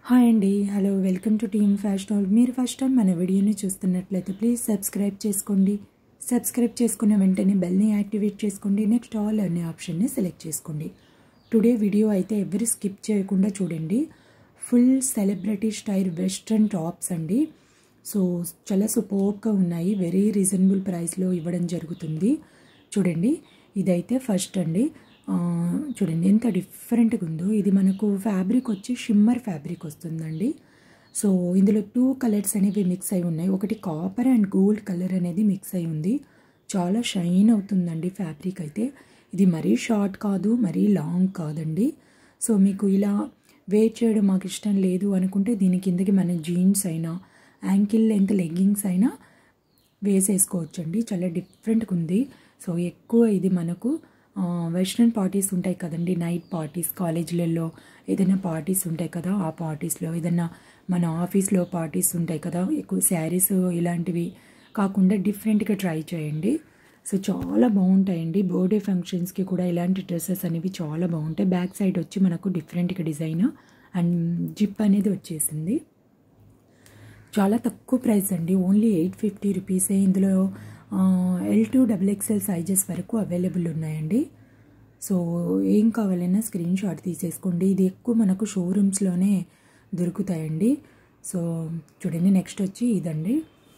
hi అండి hello welcome to team fashion haul మీరు first time మన వీడియోని చూస్తున్నట్లయితే ప్లీజ్ సబ్స్క్రైబ్ చేసుకోండి సబ్స్క్రైబ్ చేసుకున్న వెంటనే బెల్ని యాక్టివేట్ చేసుకోండి నెక్స్ట్ ఆల్ అనే ఆప్షన్ని సెలెక్ట్ చేసుకోండి టుడే వీడియో అయితే ఎవరు స్కిప్ చేయకుండా చూడండి full celebrity style western tops అండి సో చాలా సూపర్గా ఉన్నాయి వెరీ రీజనబుల్ ప్రైస్లో ఇవ్వడం జరుగుతుంది చూడండి ఇదైతే ఫస్ట్ అండి ఆ, చూడండి ఎంత డిఫరెంట్గా ఉందో ఇది మనకు ఫ్యాబ్రిక్ వచ్చి షిమ్మర్ ఫ్యాబ్రిక్ వస్తుందండి సో ఇందులో టూ కలర్స్ అనేవి మిక్స్ అయి ఉన్నాయి ఒకటి కాపర్ అండ్ గోల్డ్ కలర్ అనేది మిక్స్ అయి ఉంది చాలా షైన్ అవుతుందండి ఫ్యాబ్రిక్ అయితే ఇది మరీ షార్ట్ కాదు మరీ లాంగ్ కాదండి సో మీకు ఇలా వెయిట్ చేయడం మాకు ఇష్టం లేదు అనుకుంటే దీని కిందకి మన జీన్స్ అయినా యాంకిల్ లెంత్ లెగ్గింగ్స్ అయినా వేసేసుకోవచ్చండి చాలా డిఫరెంట్గా ఉంది సో ఎక్కువ ఇది మనకు వెస్ట్రన్ పార్టీస్ ఉంటాయి కదండి నైట్ పార్టీస్ కాలేజీలలో ఏదైనా పార్టీస్ ఉంటాయి కదా ఆ పార్టీస్లో ఏదైనా మన ఆఫీస్లో పార్టీస్ ఉంటాయి కదా ఎక్కువ శారీస్ ఇలాంటివి కాకుండా డిఫరెంట్గా ట్రై చేయండి సో చాలా బాగుంటాయండి బర్త్డే ఫంక్షన్స్కి కూడా ఇలాంటి డ్రెస్సెస్ అనేవి చాలా బాగుంటాయి బ్యాక్ సైడ్ వచ్చి మనకు డిఫరెంట్గా డిజైన్ అండ్ జిప్ అనేది వచ్చేసింది చాలా తక్కువ ప్రైస్ అండి ఓన్లీ ఎయిట్ ఫిఫ్టీ రూపీసే ఇందులో L two double XL sizes వరకు అవైలబుల్ ఉన్నాయండి సో ఏం కావాలన్నా స్క్రీన్ షాట్ తీసేసుకోండి ఇది ఎక్కువ మనకు షోరూమ్స్లోనే దొరుకుతాయండి సో చూడండి నెక్స్ట్ వచ్చి ఇదండి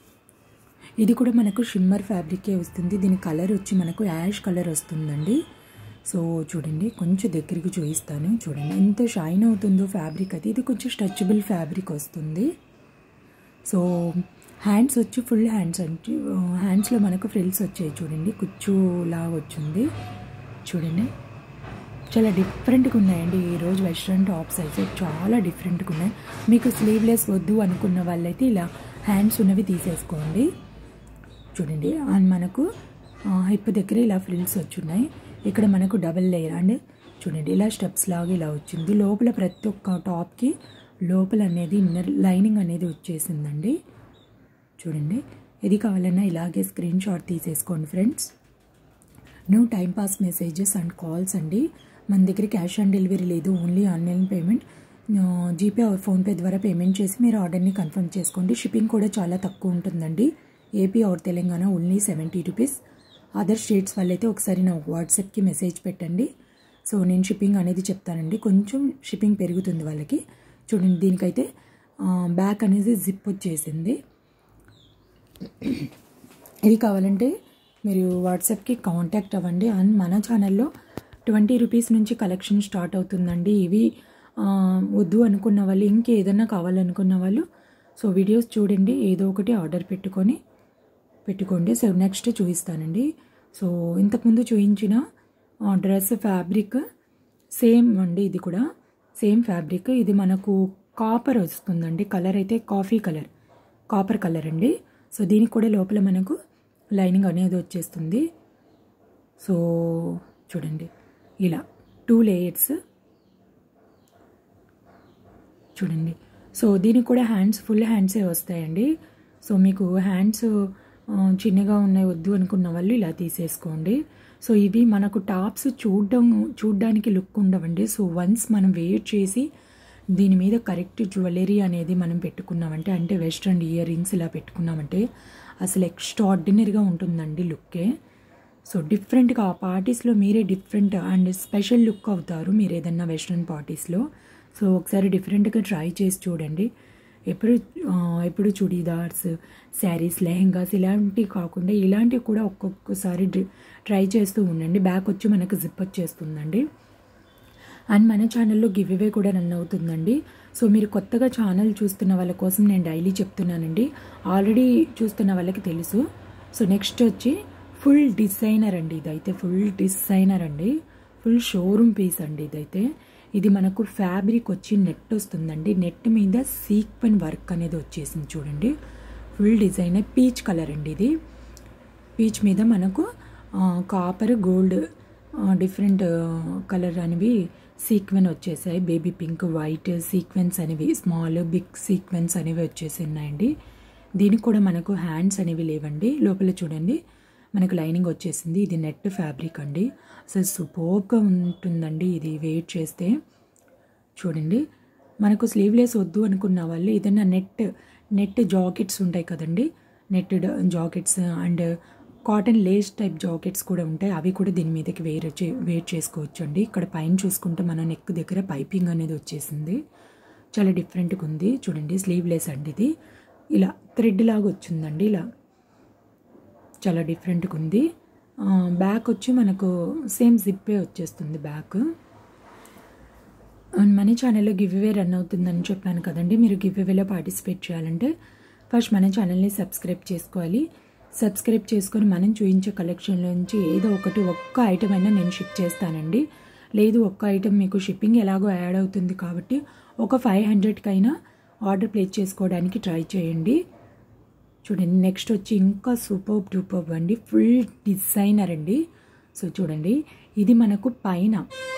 ఇది కూడా మనకు షిమ్మర్ ఫ్యాబ్రికే వస్తుంది దీని కలర్ వచ్చి మనకు యాష్ కలర్ వస్తుందండి సో చూడండి కొంచెం దగ్గరికి చూపిస్తాను చూడండి ఎంత షైన్ అవుతుందో ఫ్యాబ్రిక్ అది ఇది కొంచెం స్ట్రెచబుల్ ఫ్యాబ్రిక్ వస్తుంది సో హ్యాండ్స్ వచ్చి ఫుల్ హ్యాండ్స్ అంటే హ్యాండ్స్లో మనకు ఫ్రిల్స్ వచ్చాయి చూడండి కుచ్చులా వచ్చింది చూడండి చాలా డిఫరెంట్గా ఉన్నాయండి ఈరోజు వెస్ట్రన్ టాప్స్ అయితే చాలా డిఫరెంట్గా ఉన్నాయి మీకు స్లీవ్లెస్ వద్దు అనుకున్న వాళ్ళైతే ఇలా హ్యాండ్స్ ఉన్నవి తీసేసుకోండి చూడండి అండ్ మనకు హిప్ దగ్గర ఇలా ఫ్రిల్స్ వచ్చున్నాయి ఇక్కడ మనకు డబల్ లేయర్ అండ్ చూడండి ఇలా స్టెప్స్ లాగా ఇలా వచ్చింది లోపల ప్రతి ఒక్క టాప్కి లోపల అనేది ఇన్నర్ లైనింగ్ అనేది వచ్చేసిందండి చూడండి ఇది కావాలన్నా ఇలాగే స్క్రీన్ షాట్ తీసేసుకోండి friends no time pass messages and calls అండి మన దగ్గర క్యాష్ ఆన్ డెలివరీ లేదు only online payment GPay or PhonePe ద్వారా పేమెంట్ చేసి మీరు ఆర్డర్ని కన్ఫర్మ్ చేసుకోండి షిప్పింగ్ కూడా చాలా తక్కువ ఉంటుందండి AP or Telangana only seventy rupees other states వాళ్ళైతే ఒకసారి నా వాట్సాప్కి మెసేజ్ పెట్టండి సో నేను షిప్పింగ్ అనేది చెప్తానండి కొంచెం షిప్పింగ్ పెరుగుతుంది వాళ్ళకి చూడండి దీనికైతే బ్యాక్ అనేది జిప్ వచ్చేసింది ఇది కావాలంటే మీరు వాట్సాప్కి కాంటాక్ట్ అవ్వండి అండ్ మన ఛానల్లో ట్వంటీ రూపీస్ నుంచి కలెక్షన్ స్టార్ట్ అవుతుందండి ఇవి ఆ, వద్దు అనుకున్న వాళ్ళు ఇంకేదన్నా కావాలనుకున్న వాళ్ళు సో వీడియోస్ చూడండి ఏదో ఒకటి ఆర్డర్ పెట్టుకొని పెట్టుకోండి సో నెక్స్ట్ చూపిస్తానండి సో ఇంతకుముందు చూపించిన ఆ, డ్రెస్ ఫ్యాబ్రిక్ సేమ్ అండి ఇది కూడా సేమ్ ఫ్యాబ్రిక్ ఇది మనకు కాపర్ వస్తుందండి కలర్ అయితే కాఫీ కలర్ కాపర్ కలర్ అండి సో దీనికి కూడా లోపల మనకు లైనింగ్ అనేది వచ్చేస్తుంది సో చూడండి ఇలా టూ లేయర్స్ చూడండి సో దీనికి కూడా హ్యాండ్స్ ఫుల్ హ్యాండ్సే వస్తాయండి సో మీకు హ్యాండ్స్ ఆ, చిన్నగా ఉన్నాయి వద్దు అనుకున్న వాళ్ళు ఇలా తీసేసుకోండి సో ఇవి మనకు టాప్స్ చూడడం చూడడానికి లుక్ ఉండవండి సో వన్స్ మనం వెయిట్ చేసి దీని మీద కరెక్ట్ జ్యువెలరీ అనేది మనం పెట్టుకున్నామంటే అంటే వెస్ట్రన్ ఇయర్ రింగ్స్ ఇలా పెట్టుకున్నామంటే అసలు ఎక్స్ట్రాడినరీగా ఉంటుందండి లుక్కే సో డిఫరెంట్గా ఆ పార్టీస్లో మీరే డిఫరెంట్ అండ్ స్పెషల్ లుక్ అవుతారు మీరు ఏదన్నా వెస్ట్రన్ పార్టీస్లో సో ఒకసారి డిఫరెంట్గా ట్రై చేసి చూడండి ఎప్పుడు ఆ, ఎప్పుడు చుడీదార్స్ శారీస్ లెహెంగాస్ ఇలాంటివి కాకుండా ఇలాంటివి కూడా ఒక్కొక్కసారి ట్రై చేస్తూ ఉండండి బ్యాక్ వచ్చి మనకు జిప్ వచ్చేస్తుందండి అండ్ మన ఛానల్లో గివ్ అవే కూడా రన్ అవుతుందండి సో మీరు కొత్తగా ఛానల్ చూస్తున్న వాళ్ళ కోసం నేను డైలీ చెప్తున్నానండి ఆల్రెడీ చూస్తున్న వాళ్ళకి తెలుసు సో నెక్స్ట్ వచ్చి ఫుల్ డిజైనర్ అండి ఇదైతే ఫుల్ డిజైనర్ అండి ఫుల్ షోరూమ్ పీస్ అండి ఇదైతే ఇది మనకు ఫ్యాబ్రిక్ వచ్చి నెట్ వస్తుందండి నెట్ మీద సీక్వెన్ వర్క్ అనేది వచ్చేసింది చూడండి ఫుల్ డిజైనర్ పీచ్ కలర్ అండి ఇది పీచ్ మీద మనకు కాపర్ గోల్డ్ డిఫరెంట్ కలర్ అనేవి సీక్వెన్ వచ్చేసాయి బేబీ పింక్ వైట్ సీక్వెన్స్ అనేవి స్మాల్ బిగ్ సీక్వెన్స్ అనేవి వచ్చేసి ఉన్నాయండి దీనికి కూడా మనకు హ్యాండ్స్ అనేవి లేవండి లోపల చూడండి మనకు లైనింగ్ వచ్చేసింది ఇది నెట్ ఫ్యాబ్రిక్ అండి అసలు సూపర్గా ఉంటుందండి ఇది వెయిట్ చేస్తే చూడండి మనకు స్లీవ్లెస్ వద్దు అనుకున్న వాళ్ళు ఏదైనా నెట్ నెట్ జాకెట్స్ ఉంటాయి కదండి net jackets and cotton lace type jackets కూడా ఉంటాయి అవి కూడా దీని మీదకి వేరే చే వేర్ చేసుకోవచ్చు అండి ఇక్కడ పైన చూసుకుంటే మన నెక్ దగ్గర పైపింగ్ అనేది వచ్చేసింది చాలా డిఫరెంట్గా ఉంది చూడండి స్లీవ్లెస్ అండి ఇది ఇలా థ్రెడ్ లాగా వచ్చిందండి ఇలా చాలా డిఫరెంట్గా ఉంది బ్యాక్ వచ్చి మనకు సేమ్ జిప్పే వచ్చేస్తుంది బ్యాక్ అండ్ మన ఛానల్లో గివ్ అవే రన్ అవుతుందని చెప్పాను కదండి మీరు గివ్ అవేలో పార్టిసిపేట్ చేయాలంటే ఫస్ట్ మన ఛానల్ని సబ్స్క్రైబ్ చేసుకోవాలి సబ్స్క్రైబ్ చేసుకొని మనం చూపించే కలెక్షన్లోంచి ఏదో ఒకటి ఒక్క ఐటమ్ అయినా నేను షిప్ చేస్తానండి లేదు ఒక్క ఐటమ్ మీకు షిప్పింగ్ ఎలాగో యాడ్ అవుతుంది కాబట్టి ఒక ఫైవ్ హండ్రెడ్కైనా ఆర్డర్ ప్లేస్ చేసుకోవడానికి ట్రై చేయండి చూడండి నెక్స్ట్ వచ్చి ఇంకా సూపర్ డూపర్ అండి ఫుల్ డిజైనర్ అండి సో చూడండి ఇది మనకు పైన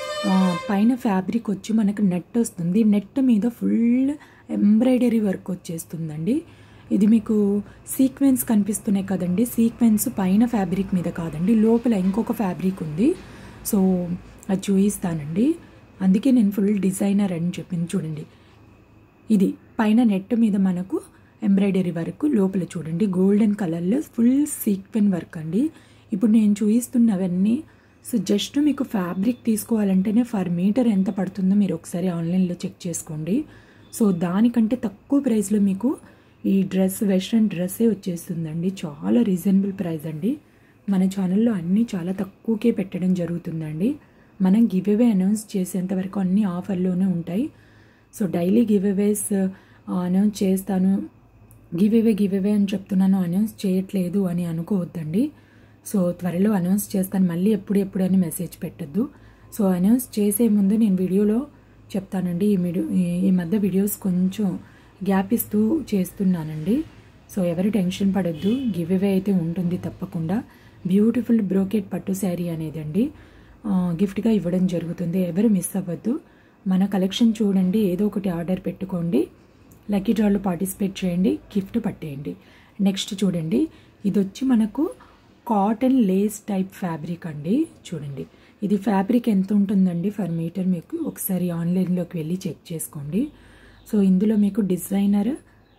పైన ఫ్యాబ్రిక్ వచ్చి మనకు నెట్ వస్తుంది నెట్ మీద ఫుల్ ఎంబ్రాయిడరీ వర్క్ వచ్చేస్తుందండి ఇది మీకు సీక్వెన్స్ కనిపిస్తున్నాయి కదండి సీక్వెన్స్ పైన ఫ్యాబ్రిక్ మీద కాదండి లోపల ఇంకొక ఫ్యాబ్రిక్ ఉంది సో అది చూపిస్తానండి అందుకే నేను ఫుల్ డిజైనర్ అని చెప్పింది చూడండి ఇది పైన నెట్ మీద మనకు ఎంబ్రాయిడరీ వర్క్ లోపల చూడండి గోల్డెన్ కలర్లో ఫుల్ సీక్వెన్ వర్క్ అండి ఇప్పుడు నేను చూపిస్తున్నవన్నీ సో జస్ట్ మీకు ఫ్యాబ్రిక్ తీసుకోవాలంటేనే ఫర్ మీటర్ ఎంత పడుతుందో మీరు ఒకసారి ఆన్లైన్లో చెక్ చేసుకోండి సో దానికంటే తక్కువ ప్రైస్లో మీకు ఈ డ్రెస్ వెస్ట్రన్ డ్రెస్సే వచ్చేస్తుందండి చాలా రీజనబుల్ ప్రైస్ అండి మన ఛానల్లో అన్నీ చాలా తక్కువకే పెట్టడం జరుగుతుందండి మనం గివ్ అవే అనౌన్స్ చేసేంత వరకు అన్ని ఆఫర్లోనే ఉంటాయి so daily giveaways announce చేస్తాను గివ్ అవే గివ్ అవే అని చెప్తున్నాను అనౌన్స్ చేయట్లేదు అని అనుకోవద్దండి సో త్వరలో అనౌన్స్ చేస్తాను మళ్ళీ ఎప్పుడు ఎప్పుడు అని మెసేజ్ పెట్టద్దు సో అనౌన్స్ చేసే ముందు నేను వీడియోలో చెప్తానండి ఈ వీడియో ఈ మధ్య వీడియోస్ కొంచెం గ్యాప్ ఇస్తూ చేస్తున్నానండి సో ఎవరు టెన్షన్ పడద్దు గివ్ అవే అయితే ఉంటుంది తప్పకుండా బ్యూటిఫుల్ బ్రోకెట్ పట్టు శారీ అనేదండి గిఫ్ట్గా ఇవ్వడం జరుగుతుంది ఎవరు మిస్ అవ్వద్దు మన కలెక్షన్ చూడండి ఏదో ఒకటి ఆర్డర్ పెట్టుకోండి లక్కీ డ్రాలో పార్టిసిపేట్ చేయండి గిఫ్ట్ పట్టేయండి నెక్స్ట్ చూడండి ఇది వచ్చి మనకు కాటన్ లేస్ టైప్ ఫ్యాబ్రిక్ అండి చూడండి ఇది ఫ్యాబ్రిక్ ఎంత ఉంటుందండి ఫర్ మీటర్ మీకు ఒకసారి ఆన్లైన్లోకి వెళ్ళి చెక్ చేసుకోండి సో ఇందులో మీకు డిజైనర్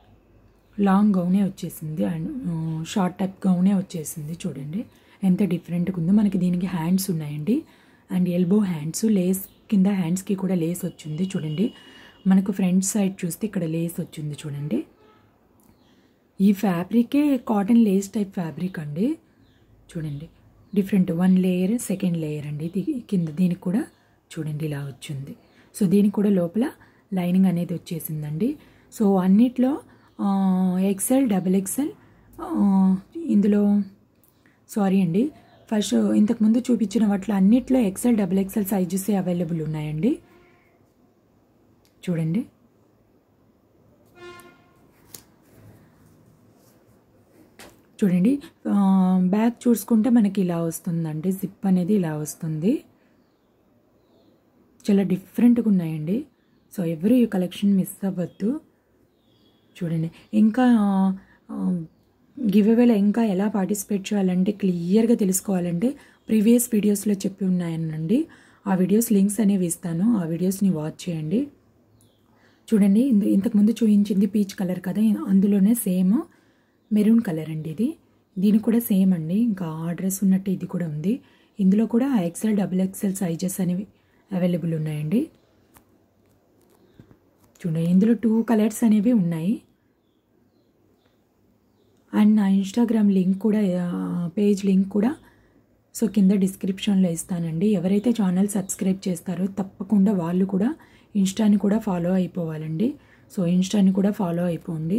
లాంగ్ గౌనే వచ్చేసింది అండ్ షార్ట్ టైప్ గౌనే వచ్చేసింది చూడండి ఎంత డిఫరెంట్గా ఉందో మనకి దీనికి హ్యాండ్స్ ఉన్నాయండి అండ్ ఎల్బో హ్యాండ్స్ లేస్ కింద హ్యాండ్స్కి కూడా లేస్ వచ్చింది చూడండి మనకు ఫ్రంట్ సైడ్ చూస్తే ఇక్కడ లేస్ వచ్చింది చూడండి ఈ ఫ్యాబ్రికే కాటన్ లేస్ టైప్ ఫ్యాబ్రిక్ అండి చూడండి different one layer second layer అండి ఇది కింద దీనికి కూడా చూడండి ఇలా వచ్చింది సో దీనికి కూడా లోపల లైనింగ్ అనేది వచ్చేసిందండి సో అన్నిట్లో ఎక్సెల్ డబుల్ ఎక్సెల్ ఇందులో సారీ అండి ఫస్ట్ ఇంతకుముందు చూపించిన వాటిలో అన్నిట్లో ఎక్సెల్ డబుల్ ఎక్సెల్ సైజెసే అవైలబుల్ ఉన్నాయండి చూడండి చూడండి బ్యాక్ చూసుకుంటే మనకి ఇలా వస్తుందండి జిప్ అనేది ఇలా వస్తుంది చాలా డిఫరెంట్గా ఉన్నాయండి సో ఎవరు ఈ కలెక్షన్ మిస్ అవ్వద్దు చూడండి ఇంకా గివ్ అవేలో ఇంకా ఎలా పార్టిసిపేట్ చేయాలంటే క్లియర్గా తెలుసుకోవాలంటే ప్రీవియస్ వీడియోస్లో చెప్పి ఉన్నాయనండి ఆ వీడియోస్ లింక్స్ అనేవి ఇస్తాను ఆ వీడియోస్ని వాచ్ చేయండి చూడండి ఇంతకుముందు చూపించింది పీచ్ కలర్ కదా అందులోనే సేమ్ మెరూన్ కలర్ అండి ఇది దీనికి కూడా సేమ్ అండి ఇంకా ఆర్డర్స్ ఉన్నట్టు ఇది కూడా ఉంది ఇందులో కూడా ఎక్సెల్ డబుల్ ఎక్సెల్ సైజెస్ అనేవి అవైలబుల్ ఉన్నాయండి చూడండి ఇందులో టూ కలర్స్ అనేవి ఉన్నాయి అండ్ నా ఇన్స్టాగ్రామ్ లింక్ కూడా పేజ్ లింక్ కూడా సో కింద డిస్క్రిప్షన్లో ఇస్తానండి ఎవరైతే ఛానల్ సబ్స్క్రైబ్ చేస్తారో తప్పకుండా వాళ్ళు కూడా ఇన్స్టాని కూడా ఫాలో అయిపోవాలండి సో ఇన్స్టాని కూడా ఫాలో అయిపోండి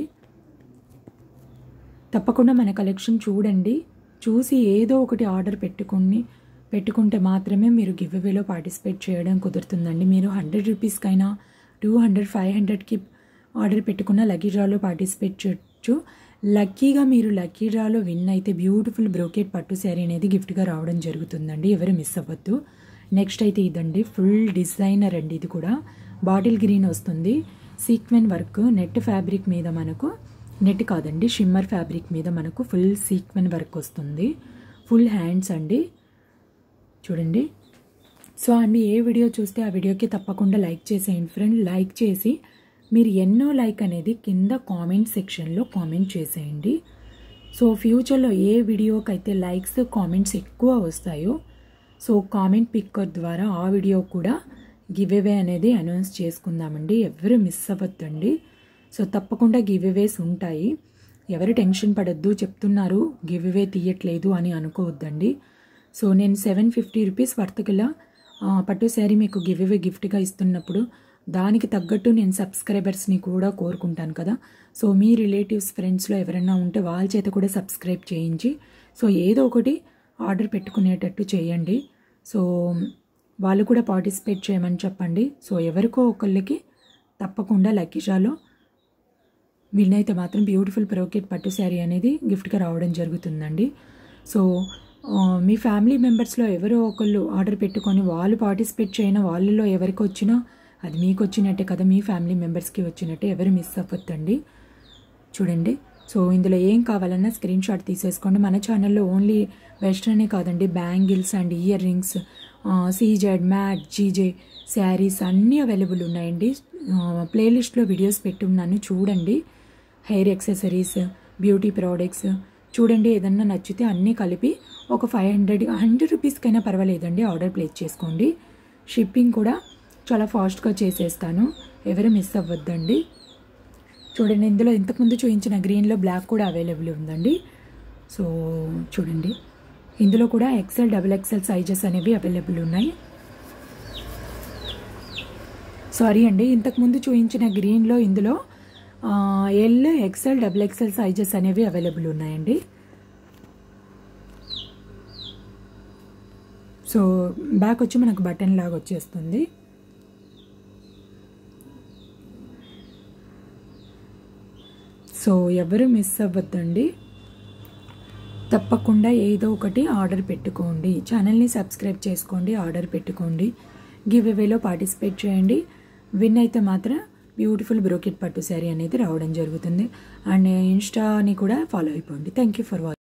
తప్పకుండా మన కలెక్షన్ చూడండి చూసి ఏదో ఒకటి ఆర్డర్ పెట్టుకుని పెట్టుకుంటే మాత్రమే మీరు గివ్ అవేలో పార్టిసిపేట్ చేయడం కుదురుతుందండి మీరు హండ్రెడ్ రూపీస్కైనా టూ హండ్రెడ్ ఫైవ్ హండ్రెడ్కి ఆర్డర్ పెట్టుకున్న లక్కీ డ్రాలో పార్టిసిపేట్ చేయొచ్చు లక్కీగా మీరు లక్కీ డ్రాలో విన్ అయితే బ్యూటిఫుల్ బ్రోకెట్ పట్టు శారీ అనేది గిఫ్ట్గా రావడం జరుగుతుందండి ఎవరు మిస్ అవ్వద్దు నెక్స్ట్ అయితే ఇదండి ఫుల్ డిజైనర్ అండి ఇది కూడా బాటిల్ గ్రీన్ వస్తుంది సీక్వెన్ వర్క్ నెట్ ఫ్యాబ్రిక్ మీద మనకు నెట్ కాదండి షిమ్మర్ ఫ్యాబ్రిక్ మీద మనకు ఫుల్ సీక్వెన్ వర్క్ వస్తుంది ఫుల్ హ్యాండ్స్ అండి చూడండి సో అండి ఏ వీడియో చూస్తే ఆ వీడియోకి తప్పకుండా లైక్ చేసేయండి ఫ్రెండ్ లైక్ చేసి మీరు ఎన్నో లైక్ అనేది కింద కామెంట్ సెక్షన్లో కామెంట్ చేసేయండి సో ఫ్యూచర్లో ఏ వీడియోకి అయితే లైక్స్ కామెంట్స్ ఎక్కువ వస్తాయో సో కామెంట్ పిక్కర్ ద్వారా ఆ వీడియో కూడా గివ్ అవే అనేది అనౌన్స్ చేసుకుందామండి ఎవరు మిస్ అవ్వద్దండి సో తప్పకుండా గివ్ అవేస్ ఉంటాయి ఎవరు టెన్షన్ పడద్దు చెప్తున్నారు గివ్ అవే తీయట్లేదు అని అనుకోవద్దండి సో నేను సెవెన్ ఫిఫ్టీ రూపీస్ వర్త్ గల పట్టు శారీ మీకు గివ్ అవే గిఫ్ట్గా ఇస్తున్నప్పుడు దానికి తగ్గట్టు నేను సబ్స్క్రైబర్స్ని కూడా కోరుకుంటాను కదా సో మీ రిలేటివ్స్ ఫ్రెండ్స్లో ఎవరైనా ఉంటే వాళ్ళ చేత కూడా సబ్స్క్రైబ్ చేయించి సో ఏదో ఒకటి ఆర్డర్ పెట్టుకునేటట్టు చేయండి సో వాళ్ళు కూడా పార్టిసిపేట్ చేయమని చెప్పండి సో ఎవరికో ఒకళ్ళకి తప్పకుండా లక్కీషాలో వీళ్ళనైతే మాత్రం బ్యూటిఫుల్ బ్రోకెట్ పట్టు శారీ అనేది గిఫ్ట్గా రావడం జరుగుతుందండి సో మీ ఫ్యామిలీ మెంబర్స్లో ఎవరో ఒకళ్ళు ఆర్డర్ పెట్టుకొని వాళ్ళు పార్టిసిపేట్ చేయన వాళ్ళలో ఎవరికి వచ్చినా అది మీకు వచ్చినట్టే కదా మీ ఫ్యామిలీ మెంబర్స్కి వచ్చినట్టే ఎవరు మిస్ అవ్వద్దండి చూడండి సో ఇందులో ఏం కావాలన్నా స్క్రీన్ షాట్ తీసేసుకోండి మన ఛానల్లో ఓన్లీ వెస్ట్రనే కాదండి bangles and earrings CZ matte జీజే శారీస్ అన్నీ అవైలబుల్ ఉన్నాయండి ప్లేలిస్ట్లో వీడియోస్ పెట్టున్నాను చూడండి హెయిర్ యాక్సెసరీస్ బ్యూటీ ప్రోడక్ట్స్ చూడండి ఏదన్నా నచ్చితే అన్నీ కలిపి ఒక ఫైవ్ హండ్రెడ్ హండ్రెడ్ రూపీస్కైనా పర్వాలేదండి ఆర్డర్ ప్లేస్ చేసుకోండి షిప్పింగ్ కూడా చాలా ఫాస్ట్గా చేసేస్తాను ఎవరు మిస్ అవ్వద్దండి చూడండి ఇందులో ఇంతకుముందు చూపించిన గ్రీన్లో బ్లాక్ కూడా అవైలబుల్ ఉందండి సో చూడండి ఇందులో కూడా ఎక్సెల్ డబుల్ ఎక్సెల్ సైజెస్ అనేవి అవైలబుల్ ఉన్నాయి సారీ అండి ఇంతకుముందు చూపించిన గ్రీన్లో ఇందులో L XL double XL sizes అనేవి అవైలబుల్ ఉన్నాయండి సో బ్యాక్ వచ్చి మనకు బటన్ లాగా వచ్చేస్తుంది సో ఎవరు మిస్ అవ్వద్దండి తప్పకుండా ఏదో ఒకటి ఆర్డర్ పెట్టుకోండి ఛానల్ని సబ్స్క్రైబ్ చేసుకోండి ఆర్డర్ పెట్టుకోండి గివ్ అవేలో పార్టిసిపేట్ చేయండి విన్ అయితే మాత్రం బ్యూటిఫుల్ బ్రోకెట్ పట్టు శారీ అనేది రావడం జరుగుతుంది అండ్ ఇన్స్టాని కూడా ఫాలో అయిపోండి థ్యాంక్ యూ ఫర్ వాచింగ్